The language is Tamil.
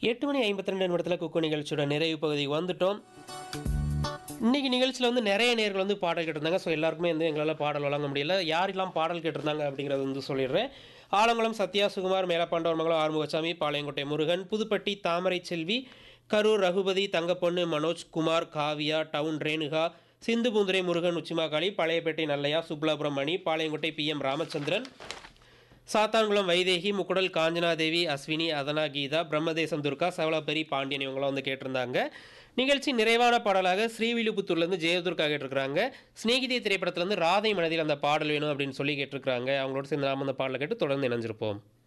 எட்டு மணி ஐம்பத்தி ரெண்டு நிமிடத்தில் குக்கு நிகழ்ச்சியோட நிறைவு பகுதிக்கு வந்துட்டோம் இன்னைக்கு நிகழ்ச்சியில் வந்து நிறைய நேர்கள் வந்து பாடல் கேட்டிருந்தாங்க ஸோ எல்லாருக்குமே வந்து எங்களால் பாடல் வழங்க முடியல யாரெல்லாம் பாடல் கேட்டிருந்தாங்க அப்படிங்கிறத வந்து சொல்லிடுறேன் Alangulam Sathya Sukumar Melapandavarmangalam Arumugasamy Palayamkottai Murugan Puduppatti Thamarai Selvi Karur Raghupathi Thangaponnu Manoj Kumar Kavya town Renuka Sindhu Poonthurai Murugan Uchimakali Palayapettai Nallaiah Suplapuram Mani Palayamkottai P M Ramachandran Sathankulam Vaidehi Mukkudal Kanchanadevi Ashwini Athana Geetha Brahmadesam Durga சவலாபெரி Pandian இவங்களாம் வந்து கேட்டிருந்தாங்க நிகழ்ச்சி நிறைவான பாடலாக ஸ்ரீவில்லிபுத்தூர்லேருந்து ஜெயதுர்கா கேட்டிருக்காங்க ஸ்நேகிதி திரைப்படத்துலேருந்து ராதை மனதில் அந்த பாடல் வேணும் அப்படின்னு சொல்லி கேட்டிருக்காங்க அவங்களோட சேர்ந்து நாம அந்த பாடலை கேட்டு தொடர்ந்து இணைஞ்சிருப்போம்